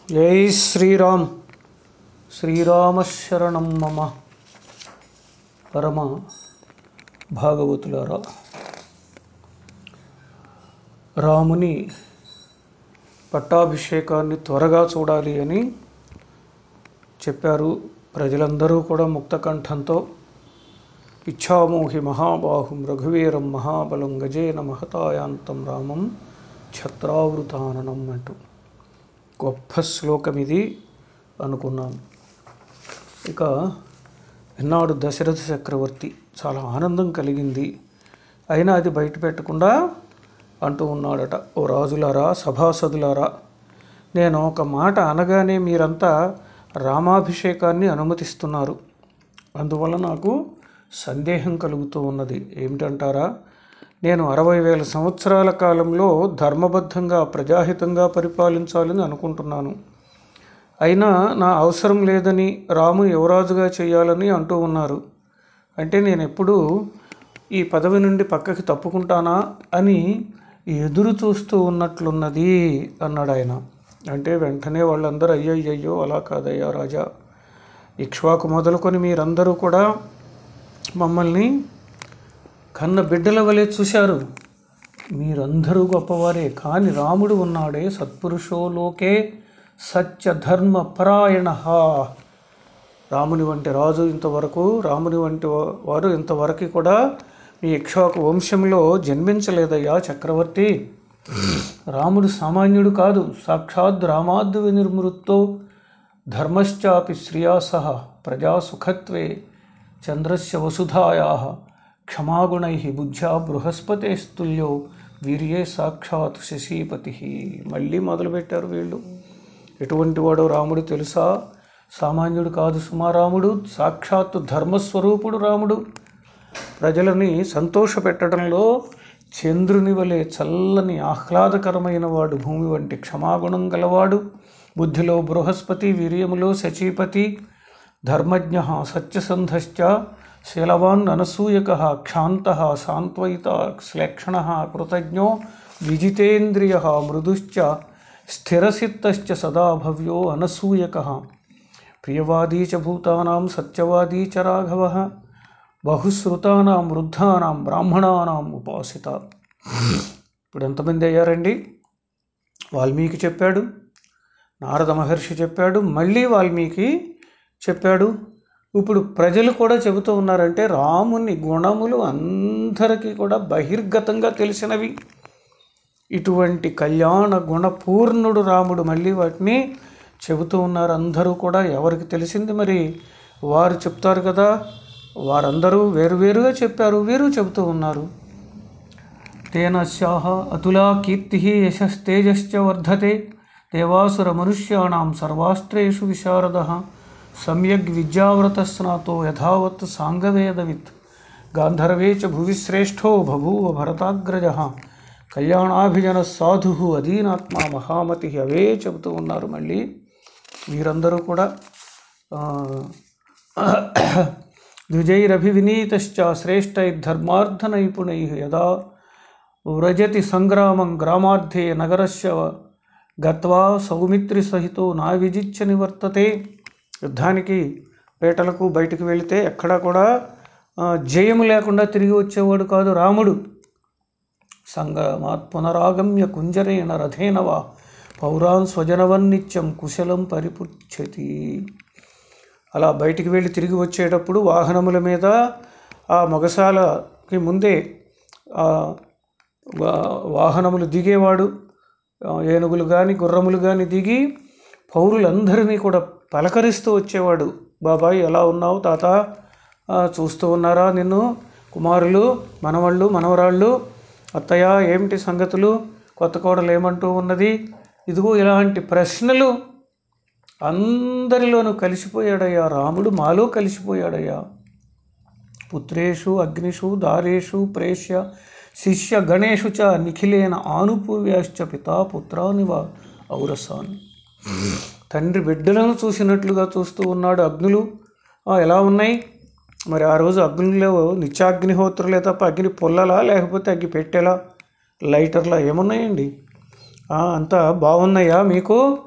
జై శ్రీరామ్ శ్రీరామశరణం మమ పరమ భాగవతులారా రాముని పట్టాభిషేకాన్ని త్వరగా చూడాలి అని చెప్పారు ప్రజలందరూ కూడా ముక్తకంఠంతో ఇచ్ఛామోహి మహాబాహుం రఘువీరం మహాబలం గజేన మహతాయాంతం రామం ఛత్రావృతాననం అంటూ గొప్ప శ్లోకం ఇది అనుకున్నాం ఇక ఎన్నాడు దశరథ చక్రవర్తి చాలా ఆనందం కలిగింది అయినా అది బయట పెట్టకుండా అంటూ ఉన్నాడట ఓ రాజులారా సభాసదులారా నేను ఒక మాట అనగానే మీరంతా రామాభిషేకాన్ని అనుమతిస్తున్నారు అందువల్ల నాకు సందేహం కలుగుతూ ఉన్నది ఏమిటంటారా నేను అరవై వేల సంవత్సరాల కాలంలో ధర్మబద్ధంగా ప్రజాహితంగా పరిపాలించాలని అనుకుంటున్నాను అయినా నా అవసరం లేదని రాము యువరాజుగా చేయాలని అంటూ ఉన్నారు అంటే నేను ఎప్పుడూ ఈ పదవి నుండి పక్కకి తప్పుకుంటానా అని ఎదురు చూస్తూ ఉన్నట్లున్నది అన్నాడు ఆయన అంటే వెంటనే వాళ్ళందరూ అయ్యయ్యో అలా కాదయ్యా రాజా ఇక్ష్వాకు మొదలుకొని మీరందరూ కూడా మమ్మల్ని కన్న బిడ్డల వలె చూశారు మీరందరూ గొప్పవారే కానీ రాముడు ఉన్నాడే సత్పురుషో లోకే సత్యధర్మ పరాయణ రాముని వంటి రాజు ఇంతవరకు రాముని వంటి వా- వారు ఇంతవరకు కూడా మీ ఇక్ష్వాకు వంశంలో జన్మించలేదయ్యా చక్రవర్తి రాముడు సామాన్యుడు కాదు సాక్షాత్ రామాద్దు వినిర్మృత్తో ధర్మశ్చాపి శ్రియా సహ ప్రజాసుఖత్వే చంద్రస్య వసుధాయా క్షమాగుణై బుద్ధ్యా బృహస్పతేస్తుల్యో వీర్యే సాక్షాత్ శశీపతి మళ్ళీ మొదలుపెట్టారు వీళ్ళు ఎటువంటి వాడో రాముడు తెలుసా సామాన్యుడు కాదు సుమారాముడు సాక్షాత్తు ధర్మస్వరూపుడు రాముడు ప్రజలని సంతోషపెట్టడంలో చంద్రుని వలె చల్లని ఆహ్లాదకరమైన వాడు భూమి వంటి క్షమాగుణం గలవాడు బుద్ధిలో బృహస్పతి వీర్యములో శచీపతి ధర్మజ్ఞ సత్యసంధశ్చ శీలవాన్ అనసూయక క్షాంత సాంత్వయిత శ్లేక్షణ కృతజ్ఞో విజితేంద్రియ మృదుశ్చ స్థిరసిత్తశ్చ సదా భవ్యో అనసూయక ప్రియవాదీ చ భూతానాం సత్యవాదీ చ రాఘవ బహుశ్రుతానాం వృద్ధానాం బ్రాహ్మణానాం ఉపాసిత ఇప్పుడు ఎంతమంది అయ్యారండి వాల్మీకి చెప్పాడు నారద మహర్షి చెప్పాడు మళ్ళీ వాల్మీకి చెప్పాడు ఇప్పుడు ప్రజలు కూడా చెబుతూ ఉన్నారంటే రాముని గుణములు అందరికీ కూడా బహిర్గతంగా తెలిసినవి ఇటువంటి కళ్యాణ గుణపూర్ణుడు రాముడు మళ్ళీ వాటిని చెబుతూ ఉన్నారు అందరూ కూడా ఎవరికి తెలిసింది మరి వారు చెప్తారు కదా వారందరూ వేరువేరుగా చెప్పారు వీరు చెబుతూ ఉన్నారు తేనస్యాహ అతులా కీర్తి యశస్తేజశ్చ వర్ధతే దేవాసుర మనుష్యాణం సర్వాస్త్రేషు విశారద సమ్యగ్ విద్యావ్రత స్నాతో యథావత్ సాంగవేదవిత్ గాంధర్వే చ భువి శ్రేష్ఠో బభూవ భరతాగ్రజ కళ్యాణాభిజన సాధు అధీనాత్మ మహామతి అవే చెబుతూ ఉన్నారు మళ్ళీ వీరందరూ కూడా ఆ, ద్విజైరభివినీతశ్చ శ్రేష్టైర్ధర్మార్థనైపుణై యదా వ్రజతి సంగ్రామం గ్రామార్థే నగరస్య గత్వా సౌమిత్రి సహితో నా విజిచ్చ నివర్తతే యుద్ధానికి పేటలకు బయటికి వెళితే ఎక్కడా కూడా ఆ, జయము లేకుండా తిరిగి వచ్చేవాడు కాదు రాముడు సంగమాత్ పునరాగమ్య కుంజరేణ రథేన వా పౌరాన్ స్వజనవన్నిత్యం కుశలం పరిపుచ్చతి అలా బయటికి వెళ్ళి తిరిగి వచ్చేటప్పుడు వాహనముల మీద ఆ మొగసాలకి ముందే ఆ వా- వాహనములు దిగేవాడు ఆ, ఏనుగులు కానీ గుర్రములు కానీ దిగి పౌరులందరినీ కూడా పలకరిస్తూ వచ్చేవాడు బాబాయ్ ఎలా ఉన్నావు తాత ఆ, చూస్తూ ఉన్నారా నిన్ను కుమారులు మనవళ్ళు మనవరాళ్ళు అత్తయ్య ఏమిటి సంగతులు కొత్త కోడలు ఏమంటూ ఉన్నది ఇదిగో ఇలాంటి ప్రశ్నలు అందరిలోనూ కలిసిపోయాడయ్యా రాముడు మాలో కలిసిపోయాడయ్యా పుత్రేషు అగ్నిషు దారేషు ప్రేష్య శిష్య గణేషు చ నిఖిలేన ఆనుపూర్వ్యాశ్చ పితా పుత్రానివ ఔరసాన్ తండ్రి బిడ్డలను చూసినట్లుగా చూస్తూ ఉన్నాడు అగ్నులు ఆ, ఎలా ఉన్నాయి మరి ఆ రోజు అగ్నిలో నిత్యాగ్నిహోత్రులే తప్ప అగ్ని పొల్లలా లేకపోతే అగ్గి పెట్టేలా లైటర్లా ఏమున్నాయండి ఆ, అంతా బాగున్నాయా మీకు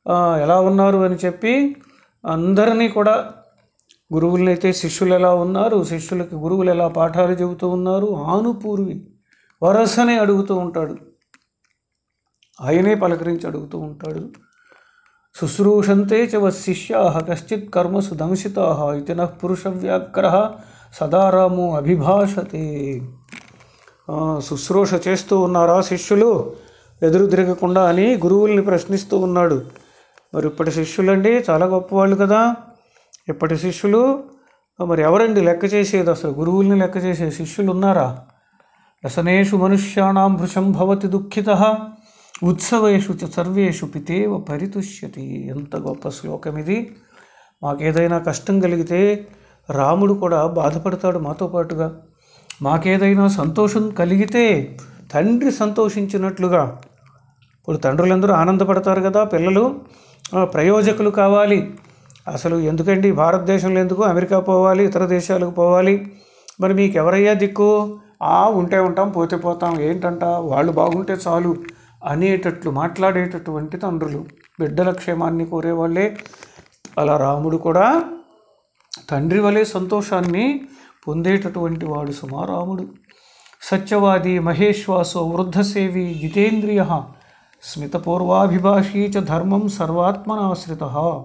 ఆ, ఎలా ఉన్నారు అని చెప్పి అందరినీ కూడా గురువులనైతే శిష్యులు ఎలా ఉన్నారు శిష్యులకి గురువులు ఎలా పాఠాలు చెబుతూ ఉన్నారు ఆనుపూర్వి వరసనే అడుగుతూ ఉంటాడు ఆయనే పలకరించి అడుగుతూ ఉంటాడు శుశ్రూషంతే చ వశిష్యా కశ్చిత్ కర్మసు దంశితా ఇది నః పురుష వ్యాఘ్ర సదా రాము అభిభాషతే ఆ, శుశ్రూష చేస్తూ ఉన్నారా శిష్యులు ఎదురు తిరగకుండా అని గురువుల్ని ప్రశ్నిస్తూ ఉన్నాడు మరి ఇప్పటి శిష్యులండి చాలా గొప్పవాళ్ళు కదా ఇప్పటి శిష్యులు మరి ఎవరండి లెక్క చేసేది అసలు గురువుల్ని లెక్క చేసే శిష్యులు ఉన్నారా రసనేషు మనుష్యాణం భృశం భవతి దుఃఖిత ఉత్సవేషు చ సర్వేషు పితేవ పరితుష్యతి ఎంత గొప్ప శ్లోకం ఇది మాకేదైనా కష్టం కలిగితే రాముడు కూడా బాధపడతాడు మాతో పాటుగా మాకేదైనా సంతోషం కలిగితే తండ్రి సంతోషించినట్లుగా ఇప్పుడు తండ్రులందరూ ఆనందపడతారు కదా పిల్లలు ఆ, ప్రయోజకులు కావాలి అసలు ఎందుకండి భారతదేశంలో ఎందుకు అమెరికా పోవాలి ఇతర దేశాలకు పోవాలి మరి మీకు ఎవరయ్యా దిక్కు ఆ ఉంటే ఉంటాం పోతే పోతాం ఏంటంట వాళ్ళు బాగుంటే చాలు అనేటట్లు మాట్లాడేటటువంటి తండ్రులు బిడ్డల క్షేమాన్ని కోరేవాళ్ళే అలా రాముడు కూడా తండ్రి వలె సంతోషాన్ని పొందేటటువంటి వాడు సుమారాముడు సత్యవాది మహేశ్వాసో వృద్ధసేవి జితేంద్రియ స్మితపూర్వాభిభాషీ చ ధర్మం సర్వాత్మనాశ్రిత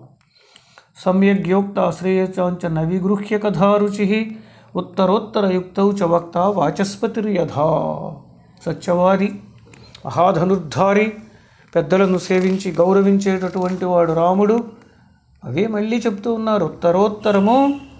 సమ్యగ్యోక్తాశ్రేయచాంచ నవిగృహ్య కథారుచి ఉత్తరోత్తరయుక్తౌ చ వక్త వాచస్పతిర్యథా సత్యవాది మహాధనుర్ధారి పెద్దలను సేవించి గౌరవించేటటువంటి వాడు రాముడు అవే మళ్ళీ చెప్తూ ఉన్నారు ఉత్తరోత్తరము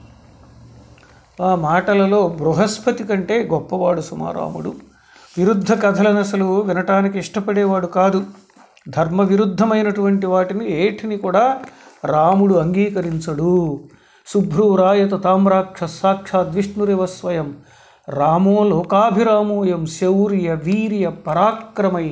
ఆ మాటలలో బృహస్పతి కంటే గొప్పవాడు సుమారాముడు విరుద్ధ కథలను అసలు వినటానికి ఇష్టపడేవాడు కాదు ధర్మ విరుద్ధమైనటువంటి వాటిని ఏటిని కూడా రాముడు అంగీకరించడు శుభ్రూరాయత తామ్రాక్ష సాక్షాత్ విష్ణురివ స్వయం రామో లోకాభిరామోయం శౌర్య వీర్య పరాక్రమై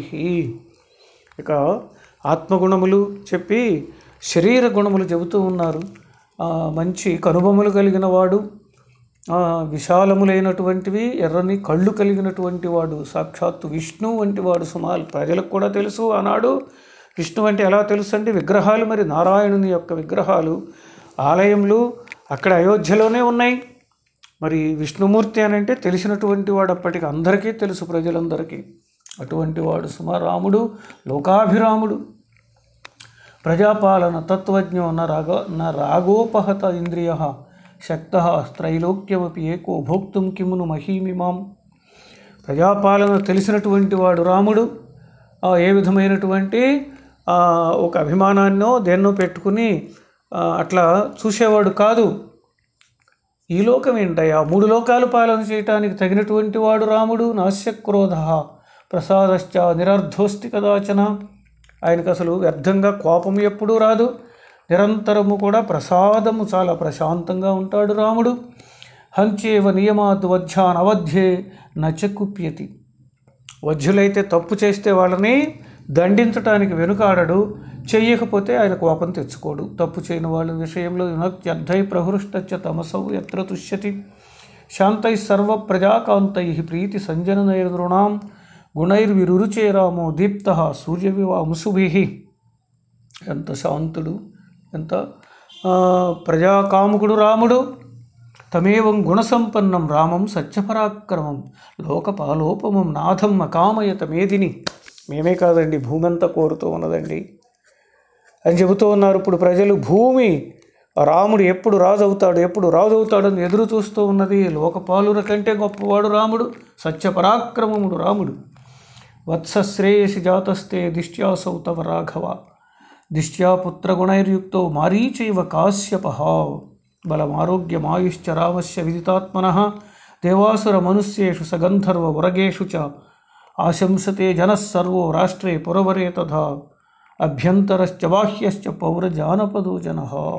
ఇక ఆత్మగుణములు చెప్పి శరీర గుణములు చెబుతూ ఉన్నారు ఆ, మంచి కనుబొమ్మలు కలిగిన వాడు ఆ, విశాలములైనటువంటివి ఎర్రని కళ్ళు కలిగినటువంటి వాడు సాక్షాత్తు విష్ణు వంటి వాడు సుమాల్ ప్రజలకు కూడా తెలుసు ఆనాడు విష్ణు అంటే ఎలా తెలుసు అంటే విగ్రహాలు మరి నారాయణుని యొక్క విగ్రహాలు ఆలయములు అక్కడ అయోధ్యలోనే ఉన్నాయి మరి విష్ణుమూర్తి అని అంటే తెలిసినటువంటి వాడు అప్పటికి అందరికీ తెలుసు ప్రజలందరికీ అటువంటి వాడు సుమారాముడు లోకాభిరాముడు ప్రజాపాలన తత్వజ్ఞో న రాగ న రాగోపహత ఇంద్రియ శక్త త్రైలోక్యమపి ఏకో భోక్తుం కిమును మహీమిమాం ప్రజాపాలన తెలిసినటువంటి వాడు రాముడు ఆ, ఏ విధమైనటువంటి ఆ, ఒక అభిమానాన్నో దేన్నో పెట్టుకుని ఆ, అట్లా చూసేవాడు కాదు ఈ లోకం ఏంటయ్యా మూడు లోకాలు పాలన చేయటానికి తగినటువంటి వాడు రాముడు నాస్యక్రోధ ప్రసాదశ్చ నిరర్ధోస్తి కదాచన ఆయనకు అసలు వ్యర్థంగా కోపం ఎప్పుడూ రాదు నిరంతరము కూడా ప్రసాదము చాలా ప్రశాంతంగా ఉంటాడు రాముడు హంచేవ నియమాత్ వధ్యాన్ అవధ్యే నచకుప్యతి వధ్యులైతే తప్పు చేస్తే వాళ్ళని దండించటానికి వెనుకాడడు చెయ్యకపోతే ఆయన కోపం తెచ్చుకోడు తప్పు చేయని వాళ్ళ విషయంలో వినత్యర్థై ప్రహృష్టచ్చ తమసౌ ఎత్ర తుష్యతి శాంతై సర్వ ప్రజాకాంతై ప్రీతి సంజననైర్నృణాం గుణైర్విరురుచే రామో దీప్త సూర్యవివాంశుభి ఎంత శాంతుడు ఎంత ఆ, ప్రజాకాముకుడు రాముడు తమేవం గుణసంపన్నం రామం సత్యపరాక్రమం లోకపాలోపమం నాథం అకామయత మేదిని మేమే కాదండి భూమి అంతా కోరుతూ ఉన్నదండి అని చెబుతూ ఉన్నారు ఇప్పుడు ప్రజలు భూమి రాముడు ఎప్పుడు రాజు అవుతాడు ఎప్పుడు రాజు అవుతాడని ఎదురు చూస్తూ ఉన్నది లోకపాలుల కంటే గొప్పవాడు రాముడు సత్యపరాక్రమముడు రాముడు వత్సశ్రేయసి జాతస్తే దిష్ట్యాసౌ తవ రాఘవ దిష్ట్యా పుత్రగుణైర్యుక్తో మారీచైవ కాశ్యప బలమారోగ్యమాయుశ్చ రామస్య విదితాత్మన దేవాసుర మనుష్యేషు సగంధర్వ ఉరగేషు చ ఆశంసతే జనస్సర్వో రాష్ట్రే పురవరే తథా అభ్యంతరశ్చ బాహ్యశ్చ పౌరజానపదో జన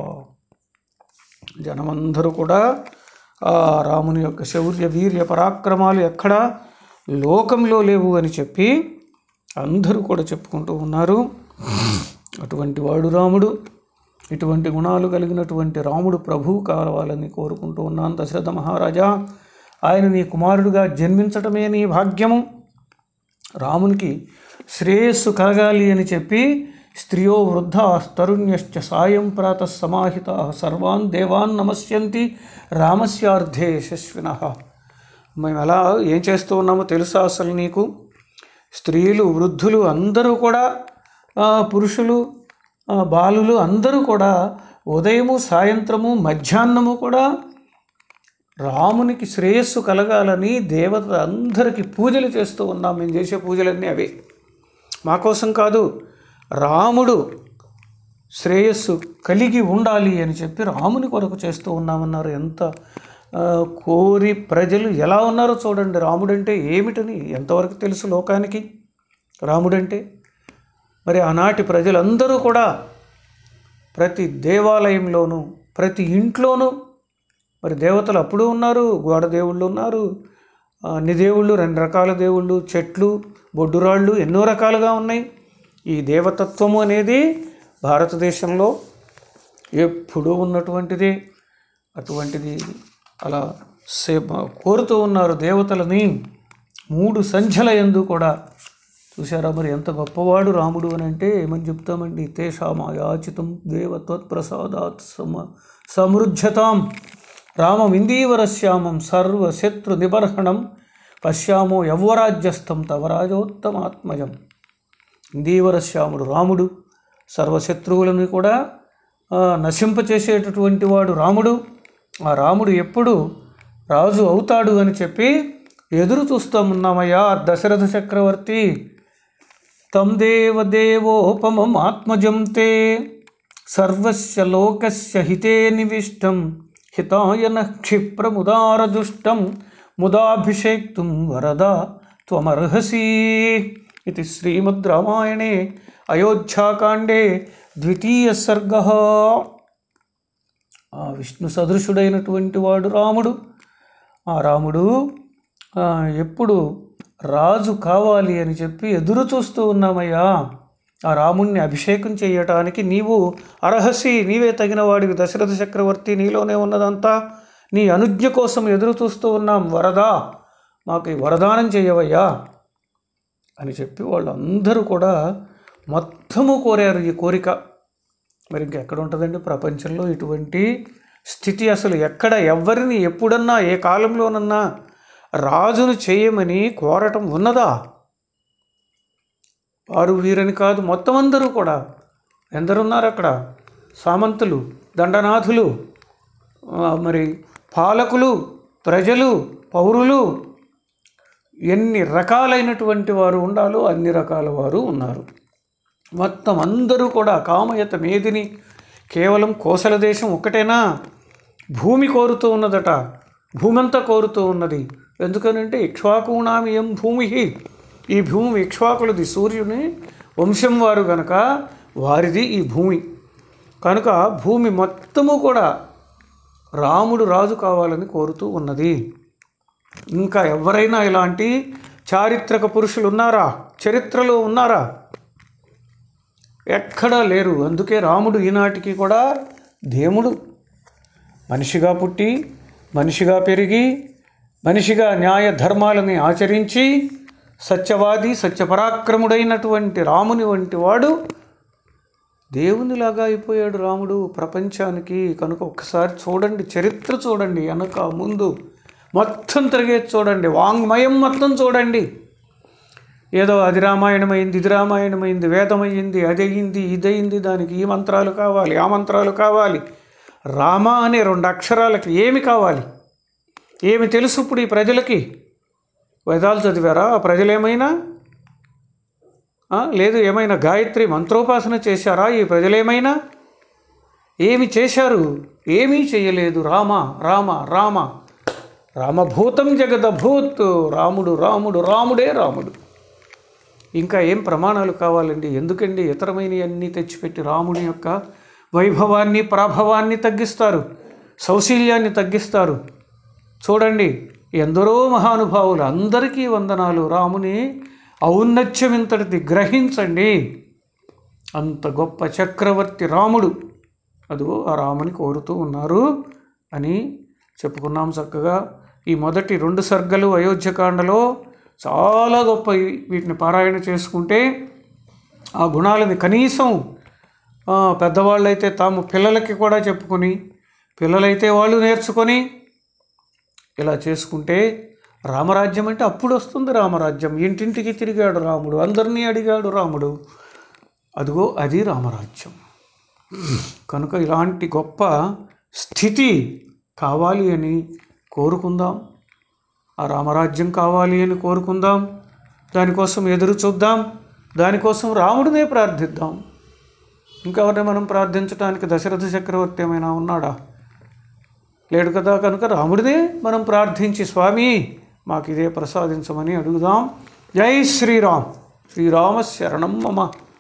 జనమందరూ కూడా ఆ రాముని యొక్క శౌర్య వీర్య పరాక్రమాలు ఎక్కడా లోకంలో లేవు అని చెప్పి అందరూ కూడా చెప్పుకుంటూ ఉన్నారు అటువంటి వాడు రాముడు ఇటువంటి గుణాలు కలిగినటువంటి రాముడు ప్రభువు కావాలని కోరుకుంటూ ఉన్నాను దశరథ మహారాజా ఆయన నీ కుమారుడిగా జన్మించటమే నీ భాగ్యము రామునికి శ్రేయస్సు కలగాలి అని చెప్పి స్త్రియో వృద్ధా తరుణ్యశ్చ సాయం ప్రాత సమాహితా సర్వాన్ దేవాన్ నమస్యంతి రామస్యార్థే యశస్విన మేము ఎలా ఏం చేస్తూ ఉన్నామో తెలుసా అసలు నీకు స్త్రీలు వృద్ధులు అందరూ కూడా ఆ, పురుషులు ఆ, బాలులు అందరూ కూడా ఉదయము సాయంత్రము మధ్యాహ్నము కూడా రామునికి శ్రేయస్సు కలగాలని దేవత అందరికీ పూజలు చేస్తూ ఉన్నాం మేము చేసే పూజలన్నీ అవే మా కోసం కాదు రాముడు శ్రేయస్సు కలిగి ఉండాలి అని చెప్పి రాముని కొరకు చేస్తూ ఉన్నామన్నారు ఎంత ఆ, కోరి ప్రజలు ఎలా ఉన్నారో చూడండి రాముడంటే ఏమిటని ఎంతవరకు తెలుసు లోకానికి రాముడంటే మరి ఆనాటి ప్రజలందరూ కూడా ప్రతి దేవాలయంలోనూ ప్రతి ఇంట్లోనూ మరి దేవతలు అప్పుడు ఉన్నారు గోడ దేవుళ్ళు ఉన్నారు ఆ, అన్ని దేవుళ్ళు రెండు రకాల దేవుళ్ళు చెట్లు బొడ్డురాళ్ళు ఎన్నో రకాలుగా ఉన్నాయి ఈ దేవతత్వము అనేది భారతదేశంలో ఎప్పుడూ ఉన్నటువంటిదే అటువంటిది అలా సే కోరుతూ ఉన్నారు దేవతలని మూడు సంధ్యల ఎందు కూడా చూసారా మరి ఎంత గొప్పవాడు రాముడు అని అంటే ఏమని చెప్తామండి తేషామాయాచితం దేవ త్వత్ప్రసాదాత్ సమ సమృద్ధతాం రామమిందీవరశ్యామం సర్వశత్రు నిబర్హణం పశ్యామో యవ్వరాజ్యస్థం తవ రాజోత్తమాత్మజం ఇందీవరశ్యాముడు రాముడు సర్వశత్రువులను కూడా ఆ, నశింపచేసేటటువంటి వాడు రాముడు ఆ రాముడు ఎప్పుడు రాజు అవుతాడు అని చెప్పి ఎదురు చూస్తామున్నామయ్యా దశరథ చక్రవర్తి తం దేవదేవోపమం ఆత్మజం తే సర్వస్య లోకస్య హితే నివిష్టం హితాయ న క్షిప్రముదారదుష్టం ముదాభిషేక్తుం వరద త్వమర్హసి ఇది శ్రీమద్ రామాయణే అయోధ్యాకాండే ద్వితీయ సర్గ ఆ విష్ణు సదృశుడైనటువంటి వాడు రాముడు ఆ రాముడు ఆ, ఎప్పుడు రాజు కావాలి అని చెప్పి ఎదురు చూస్తూ ఉన్నామయ్యా ఆ రాముణ్ణి అభిషేకం చేయటానికి నీవు అర్హసి నీవే తగిన వాడివి దశరథ చక్రవర్తి నీలోనే ఉన్నదంతా నీ అనుజ్ఞ కోసం ఎదురు చూస్తూ ఉన్నాం వరదా మాకు ఈ వరదానం చేయవయ్యా అని చెప్పి వాళ్ళందరూ కూడా మొత్తము కోరారు ఈ కోరిక మరి ఇంకెక్కడ ఉంటుందండి ప్రపంచంలో ఇటువంటి స్థితి అసలు ఎక్కడ ఎవరిని ఎప్పుడన్నా ఏ కాలంలోనన్నా రాజును చేయమని కోరటం ఉన్నదా వారు వీరని కాదు మొత్తం అందరూ కూడా ఎందరున్నారు అక్కడ సామంతులు దండనాథులు ఆ, మరి పాలకులు ప్రజలు పౌరులు ఎన్ని రకాలైనటువంటి వారు ఉండాలో అన్ని రకాల వారు ఉన్నారు మొత్తం అందరూ కూడా కామయత మేదిని కేవలం కోసల దేశం ఒక్కటేనా భూమి కోరుతూ ఉన్నదట భూమి అంతా కోరుతూ ఉన్నది ఎందుకనంటే ఇక్ష్వాకుణామియం భూమి ఈ భూమి ఇక్ష్వాకులది సూర్యుని వంశం వారు గనక వారిది ఈ భూమి కనుక భూమి మొత్తము కూడా రాముడు రాజు కావాలని కోరుతూ ఉన్నది ఇంకా ఎవరైనా ఇలాంటి చారిత్రక పురుషులు ఉన్నారా చరిత్రలో ఉన్నారా ఎక్కడా లేరు అందుకే రాముడు ఈనాటికి కూడా దేవుడు మనిషిగా పుట్టి మనిషిగా పెరిగి మనిషిగా న్యాయ ధర్మాలని ఆచరించి సత్యవాది సత్యపరాక్రముడైనటువంటి రాముని వంటి వాడు దేవునిలాగా అయిపోయాడు రాముడు ప్రపంచానికి కనుక ఒక్కసారి చూడండి చరిత్ర చూడండి వెనక ముందు మొత్తం తిరిగేది చూడండి వాంగ్మయం మొత్తం చూడండి ఏదో అది రామాయణమైంది ఇది రామాయణమైంది వేదమయ్యింది అదయింది ఇదయింది దానికి ఈ మంత్రాలు కావాలి ఆ మంత్రాలు కావాలి రామ అనే రెండు అక్షరాలకి ఏమి కావాలి ఏమి తెలుసు ఇప్పుడు ఈ ప్రజలకి వేదాలు చదివారా ఆ ప్రజలేమైనా ఆ, లేదు ఏమైనా గాయత్రి మంత్రోపాసన చేశారా ఈ ప్రజలేమైనా ఏమి చేశారు ఏమీ చేయలేదు రామ రామ రామ రామభూతం జగదభూత్ రాముడు రాముడు రాముడే రాముడు ఇంకా ఏం ప్రమాణాలు కావాలండి ఎందుకండి ఇతరమైనవి అన్నీ తెచ్చిపెట్టి రాముడి యొక్క వైభవాన్ని ప్రాభవాన్ని తగ్గిస్తారు సౌశీల్యాన్ని తగ్గిస్తారు చూడండి ఎందరో మహానుభావులు అందరికీ వందనాలు రాముని ఔన్నత్యం ఇంతటిది గ్రహించండి అంత గొప్ప చక్రవర్తి రాముడు అదిగో ఆ రాముని కోరుతూ ఉన్నారు అని చెప్పుకున్నాం చక్కగా ఈ మొదటి రెండు సర్గలు అయోధ్యకాండలో చాలా గొప్ప వీటిని పారాయణ చేసుకుంటే ఆ గుణాలని కనీసం ఆ, పెద్దవాళ్ళైతే తాము పిల్లలకి కూడా చెప్పుకొని పిల్లలైతే వాళ్ళు నేర్చుకొని ఇలా చేసుకుంటే రామరాజ్యం అంటే అప్పుడు వస్తుంది రామరాజ్యం ఇంటింటికి తిరిగాడు రాముడు అందరినీ అడిగాడు రాముడు అదిగో అది రామరాజ్యం కనుక ఇలాంటి గొప్ప స్థితి కావాలి అని కోరుకుందాం ఆ రామరాజ్యం కావాలి అని కోరుకుందాం దానికోసం ఎదురు చూద్దాం దానికోసం రాముడినే ప్రార్థిద్దాం ఇంకెవరిని మనం ప్రార్థించడానికి దశరథ చక్రవర్తి ఏమైనా ఉన్నాడా లేడు కదా కనుక రాముడినే మనం ప్రార్థించి స్వామి మాకు ఇదే ప్రసాదించమని అడుగుదాం జై శ్రీరామ్ శ్రీరామ శరణం మమ